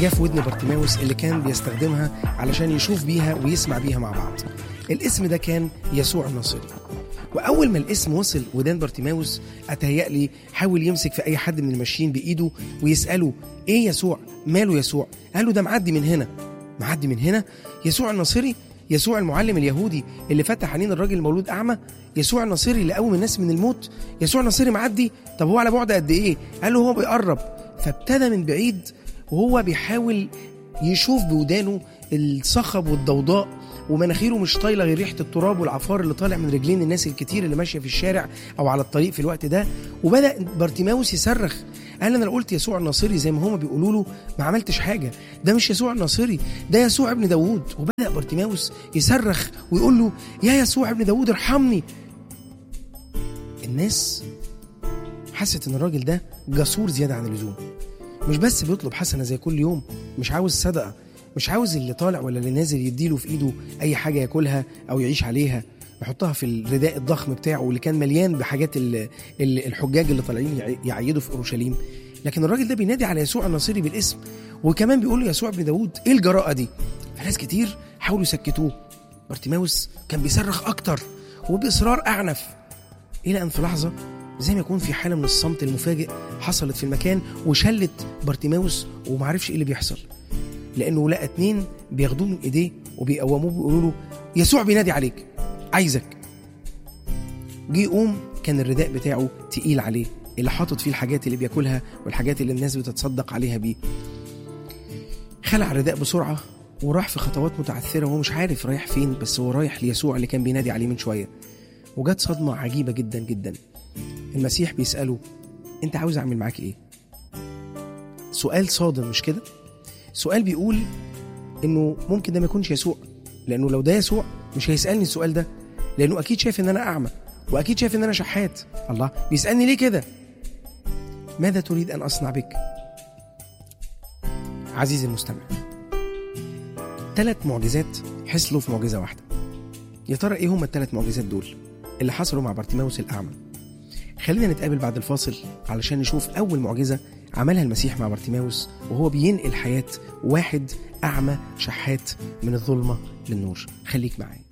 جه في ودن بارتيماوس اللي كان بيستخدمها علشان يشوف بيها ويسمع بيها مع بعض الاسم ده كان يسوع الناصري واول ما الاسم وصل ودان بارتيماوس اتهيألي حاول يمسك في اي حد من الماشيين بايده ويساله ايه يسوع ماله يسوع قال له ده معدي من هنا معدي من هنا يسوع الناصري يسوع المعلم اليهودي اللي فتح عينين الراجل المولود اعمى يسوع الناصري اللي قوم الناس من الموت يسوع الناصري معدي طب هو على بعد قد ايه قال له هو بيقرب فابتدى من بعيد وهو بيحاول يشوف بودانه الصخب والضوضاء ومناخيره مش طايله غير ريحه التراب والعفار اللي طالع من رجلين الناس الكتير اللي ماشيه في الشارع او على الطريق في الوقت ده وبدا بارتيماوس يصرخ قال انا لو قلت يسوع الناصري زي ما هما بيقولوا له ما عملتش حاجه ده مش يسوع الناصري ده يسوع ابن داوود وبدا بارتيماوس يصرخ ويقول له يا يسوع ابن داوود ارحمني الناس حست ان الراجل ده جسور زياده عن اللزوم مش بس بيطلب حسنه زي كل يوم مش عاوز صدقه مش عاوز اللي طالع ولا اللي نازل يديله في ايده اي حاجه ياكلها او يعيش عليها يحطها في الرداء الضخم بتاعه اللي كان مليان بحاجات ال- ال- الحجاج اللي طالعين يع- يعيدوا في اورشليم لكن الراجل ده بينادي على يسوع الناصري بالاسم وكمان بيقول له يسوع ابن داوود ايه الجراءه دي فناس كتير حاولوا يسكتوه بارتيماوس كان بيصرخ اكتر وباصرار اعنف الى ان في لحظه زي ما يكون في حاله من الصمت المفاجئ حصلت في المكان وشلت بارتيماوس ومعرفش ايه اللي بيحصل لانه لقى اتنين بياخدوه من ايديه وبيقوموه بيقولوا له يسوع بينادي عليك عايزك جه يقوم كان الرداء بتاعه تقيل عليه اللي حاطط فيه الحاجات اللي بياكلها والحاجات اللي الناس بتتصدق عليها بيه خلع الرداء بسرعه وراح في خطوات متعثره وهو مش عارف رايح فين بس هو رايح ليسوع اللي كان بينادي عليه من شويه وجت صدمه عجيبه جدا جدا المسيح بيساله انت عاوز اعمل معاك ايه سؤال صادم مش كده سؤال بيقول انه ممكن ده ما يكونش يسوع لانه لو ده يسوع مش هيسالني السؤال ده لانه اكيد شايف ان انا اعمى واكيد شايف ان انا شحات الله بيسالني ليه كده ماذا تريد ان اصنع بك عزيزي المستمع ثلاث معجزات حصلوا في معجزه واحده يا ترى ايه هما الثلاث معجزات دول اللي حصلوا مع بارتيماوس الاعمى خلينا نتقابل بعد الفاصل علشان نشوف اول معجزه عملها المسيح مع بارتيماوس وهو بينقل حياه واحد اعمى شحات من الظلمه للنور خليك معايا